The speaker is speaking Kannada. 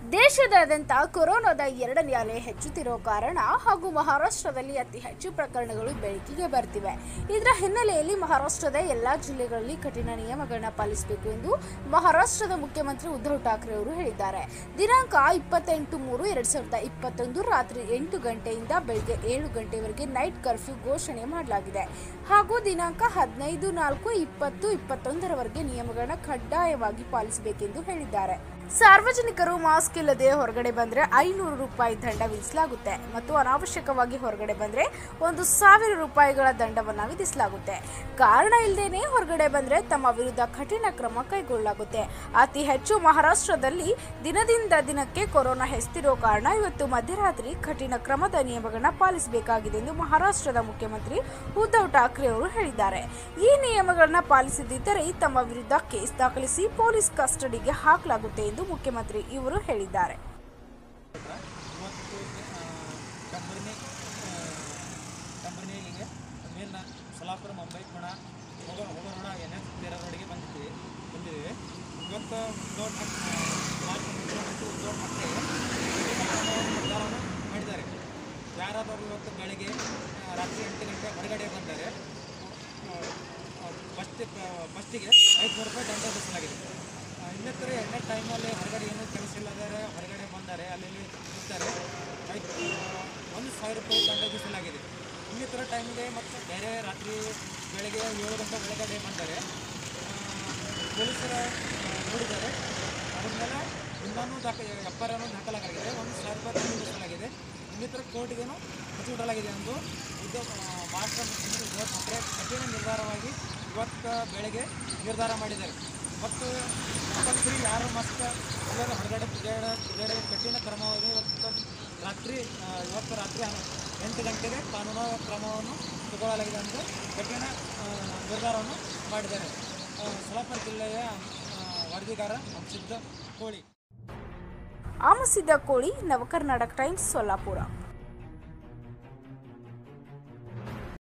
ದೇಶದಾದ್ಯಂತ ಕೊರೋನಾದ ಎರಡನೇ ಅಲೆ ಹೆಚ್ಚುತ್ತಿರೋ ಕಾರಣ ಹಾಗೂ ಮಹಾರಾಷ್ಟ್ರದಲ್ಲಿ ಅತಿ ಹೆಚ್ಚು ಪ್ರಕರಣಗಳು ಬೆಳಕಿಗೆ ಬರ್ತಿವೆ ಇದರ ಹಿನ್ನೆಲೆಯಲ್ಲಿ ಮಹಾರಾಷ್ಟ್ರದ ಎಲ್ಲಾ ಜಿಲ್ಲೆಗಳಲ್ಲಿ ಕಠಿಣ ನಿಯಮಗಳನ್ನ ಪಾಲಿಸಬೇಕು ಎಂದು ಮಹಾರಾಷ್ಟ್ರದ ಮುಖ್ಯಮಂತ್ರಿ ಉದ್ಧವ್ ಠಾಕ್ರೆ ಅವರು ಹೇಳಿದ್ದಾರೆ ದಿನಾಂಕ ಇಪ್ಪತ್ತೆಂಟು ಮೂರು ಎರಡ್ ಸಾವಿರದ ಇಪ್ಪತ್ತೊಂದು ರಾತ್ರಿ ಎಂಟು ಗಂಟೆಯಿಂದ ಬೆಳಗ್ಗೆ ಏಳು ಗಂಟೆವರೆಗೆ ನೈಟ್ ಕರ್ಫ್ಯೂ ಘೋಷಣೆ ಮಾಡಲಾಗಿದೆ ಹಾಗೂ ದಿನಾಂಕ ಹದಿನೈದು ನಾಲ್ಕು ಇಪ್ಪತ್ತು ಇಪ್ಪತ್ತೊಂದರವರೆಗೆ ನಿಯಮಗಳನ್ನ ಕಡ್ಡಾಯವಾಗಿ ಪಾಲಿಸಬೇಕೆಂದು ಹೇಳಿದ್ದಾರೆ ಸಾರ್ವಜನಿಕರು ಮಾಸ್ಕ್ ಇಲ್ಲದೆ ಹೊರಗಡೆ ಬಂದ್ರೆ ಐನೂರು ರೂಪಾಯಿ ದಂಡ ವಿಧಿಸಲಾಗುತ್ತೆ ಮತ್ತು ಅನಾವಶ್ಯಕವಾಗಿ ಹೊರಗಡೆ ಬಂದ್ರೆ ಒಂದು ಸಾವಿರ ರೂಪಾಯಿಗಳ ದಂಡವನ್ನ ವಿಧಿಸಲಾಗುತ್ತೆ ಕಾರಣ ಇಲ್ಲದೇನೆ ಹೊರಗಡೆ ಬಂದ್ರೆ ತಮ್ಮ ವಿರುದ್ಧ ಕಠಿಣ ಕ್ರಮ ಕೈಗೊಳ್ಳಲಾಗುತ್ತೆ ಅತಿ ಹೆಚ್ಚು ಮಹಾರಾಷ್ಟ್ರದಲ್ಲಿ ದಿನದಿಂದ ದಿನಕ್ಕೆ ಕೊರೋನಾ ಹೆಚ್ಚುತ್ತಿರೋ ಕಾರಣ ಇವತ್ತು ಮಧ್ಯರಾತ್ರಿ ಕಠಿಣ ಕ್ರಮದ ನಿಯಮಗಳನ್ನ ಪಾಲಿಸಬೇಕಾಗಿದೆ ಎಂದು ಮಹಾರಾಷ್ಟ್ರದ ಮುಖ್ಯಮಂತ್ರಿ ಉದ್ಧವ್ ಠಾಕ್ರೆ ಅವರು ಹೇಳಿದ್ದಾರೆ ಈ ನಿಯಮಗಳನ್ನ ಪಾಲಿಸದಿದ್ದರೆ ತಮ್ಮ ವಿರುದ್ಧ ಕೇಸ್ ದಾಖಲಿಸಿ ಪೊಲೀಸ್ ಕಸ್ಟಡಿಗೆ ಹಾಕಲಾಗುತ್ತೆ ಎಂದು ಮುಖ್ಯಮಂತ್ರಿ ಇವರು ಹೇಳಿದ್ದಾರೆ ಇವತ್ತು ಕಂಬನಿ ಕಂಬನಿಗೆ ಮೇಲಿನ ಸೊಲಾಪುರ ಮುಂಬೈ ಪುಣ ಹೋಗೋ ಹೋಗೋ ರೋಡ ಎನ್ ಎಚ್ ಬೇರೆ ರೋಡಿಗೆ ಬಂದಿದ್ದೀವಿ ಬಂದಿದ್ದೀವಿ ಇವತ್ತು ಉದ್ಯೋಗ ಮಾರ್ಚ್ ಮುಖ್ಯಮಂತ್ರಿ ಉದ್ಯೋಗ ಠಾಕ್ರೆ ನಿರ್ಧಾರವನ್ನು ಮಾಡಿದ್ದಾರೆ ಯಾರಾದರೂ ಇವತ್ತು ಬೆಳಗ್ಗೆ ಆ, ರಾತ್ರಿ ಎಂಟು ಗಂಟೆ ಹೊರಗಡೆ ಬಂದರೆ ಬಸ್ ಬಸ್ಸಿಗೆ ಐದುನೂರು ರೂಪಾಯಿ ದಂಡ ವಿಧಿಸಲಾಗಿದೆ ಆ, ಇನ್ನಿತರ ಎರಡನೇ ಟೈಮಲ್ಲಿ ಹೊರಗಡೆ ಏನೂ ಕೆಲಸ ಇಲ್ಲದರೆ ಹೊರಗಡೆ ಬಂದರೆ ಅಲ್ಲಿ ಇಲ್ಲಿ ಇರ್ತಾರೆ ಐದು ಒಂದು ಸಾವಿರ ರೂಪಾಯಿ ದಂಡ ವಿಧಿಸಲಾಗಿದೆ ಇನ್ನಿತರ ಟೈಮಿಗೆ ಮತ್ತು ಬೇರೆ ರಾತ್ರಿ ಬೆಳಗ್ಗೆ ಏಳು ಗಂಟೆ ಒಳಗಡೆ ಬಂದರೆ ಆ, ಪೊಲೀಸರ ಆ, ನೋಡಿದ್ದಾರೆ ಅದ್ರ ಮೇಲೆ ಇನ್ನೂ ದಾಖ ಎಫ್ ಐ ಆರ್ ದಾಖಲಾಗಿದೆ ಒಂದು ಸಾವಿರ ರೂಪಾಯಿ ದಂಡ ವಿಧಿಸಲಾಗಿದೆ ಇನ್ನಿತರ ಕೋರ್ಟ್ಗೇನು ಮುಚ್ಚಿಬಿಡಲಾಗಿದೆ ಎಂದು ಉದ್ಯೋಗ ಮಹಾರಾಷ್ಟ್ರ ಮುಖ್ಯಮಂತ್ರಿ ಉದ್ಧವ್ ಠಾಕ್ರೆ ಕಠಿಣ ನಿರ್ಧಾರವಾಗಿ ಇವತ್ತು ಬೆಳಗ್ಗೆ ನಿರ್ಧಾರ ಮಾಡಿದ್ದಾರೆ ಮತ್ತು ಕಂಪಲ್ಸರಿ ಯಾರು ಮಸ್ತ್ ಇಲ್ಲದ ಹೊರಗಡೆ ತಿರುಗಾಡ ತಿರುಗಾಡ ಕಠಿಣ ಕ್ರಮವಾಗಿ ಇವತ್ತು ರಾತ್ರಿ ಆ, ಇವತ್ತು ರಾತ್ರಿ ಹನ್ನ- ಎಂಟು ಗಂಟೆಗೆ ಕಾನೂನು ಕ್ರಮವನ್ನು ತಗೊಳ್ಳಲಾಗಿದೆ ಎಂದು ಕಠಿಣ ಆ, ನಿರ್ಧಾರವನ್ನು ಮಾಡಿದ್ದಾರೆ ಆ, ಸೊಲಾಪುರ ಜಿಲ್ಲೆಯ ಆ, ವರದಿಗಾರ ಹಂಸಿದ್ದ ಕೋಳಿ ಆಮಸಿದ್ದ ಕೋಳಿ ನವಕರ್ನಾಟಕ ಟೈಮ್ಸ್ ಸೊಲ್ಲಾಪುರ